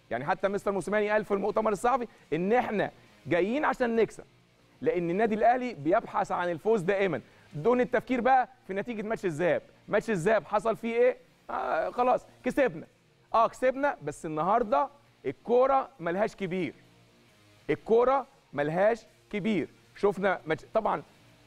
يعني حتى مستر موسيماني قال في المؤتمر الصحفي ان احنا جايين عشان نكسب لان النادي الاهلي بيبحث عن الفوز دائما دون التفكير بقى في نتيجه ماتش الذهاب ماتش الذهاب حصل فيه ايه آه خلاص كسبنا اه كسبنا بس النهارده الكوره ملهاش كبير الكوره ملهاش كبير شفنا ماتش طبعا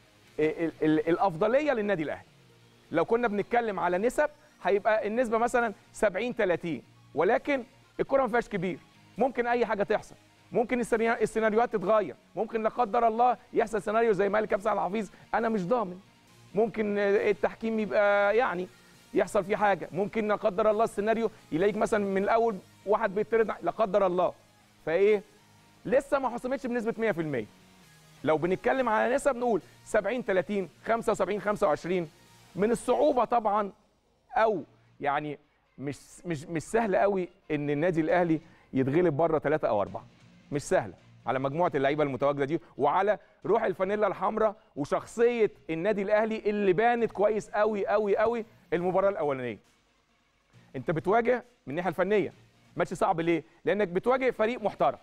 ال ال الافضليه للنادي الاهلي لو كنا بنتكلم على نسب هيبقى النسبه مثلا 70 30 ولكن الكره ما فيهاش كبير ممكن اي حاجه تحصل ممكن السيناريوهات تتغير ممكن لا قدر الله يحصل سيناريو زي ما قال كابتن الحفيظ انا مش ضامن ممكن التحكيم يبقى يعني يحصل فيه حاجه ممكن لا قدر الله السيناريو يلاقيك مثلا من الاول واحد بيطرد لا قدر الله فايه لسه ما حسمتش بنسبه 100% لو بنتكلم على نسب نقول 70 30 75 25 من الصعوبه طبعا او يعني مش مش مش سهل قوي ان النادي الاهلي يتغلب بره ثلاثه او اربعه مش سهله على مجموعه اللعيبه المتواجده دي وعلى روح الفانيلا الحمراء وشخصيه النادي الاهلي اللي بانت كويس قوي قوي قوي المباراه الاولانيه انت بتواجه من الناحيه الفنيه ماتش صعب ليه لانك بتواجه فريق محترم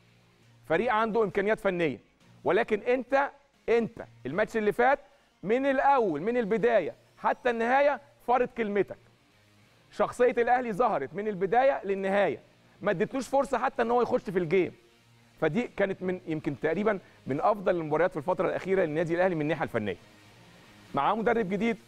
فريق عنده امكانيات فنيه ولكن انت انت الماتش اللي فات من الاول من البدايه حتى النهايه فرض كلمتك شخصيه الاهلي ظهرت من البدايه للنهايه ما اديتلوش فرصه حتى ان هو يخش في الجيم فدي كانت من يمكن تقريبا من افضل المباريات في الفتره الاخيره للنادي الاهلي من الناحيه الفنيه معاه مدرب جديد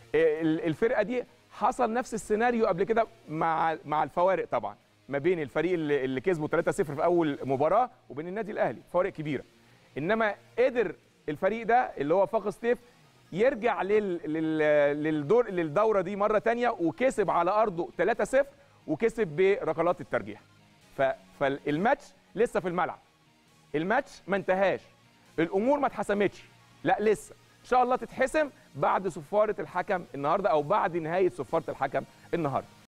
الفرقه دي حصل نفس السيناريو قبل كده مع مع الفوارق طبعا ما بين الفريق اللي, اللي كسبه 3-0 في اول مباراه وبين النادي الاهلي فوارق كبيره انما قدر الفريق ده اللي هو فاق سطيف يرجع لل... لل... للدور للدوره دي مره ثانيه وكسب على ارضه 3-0 وكسب بركلات الترجيح ف... فالماتش لسه في الملعب الماتش ما انتهاش الامور ما اتحسمتش لا لسه ان شاء الله تتحسم بعد صفاره الحكم النهارده او بعد نهايه صفاره الحكم النهارده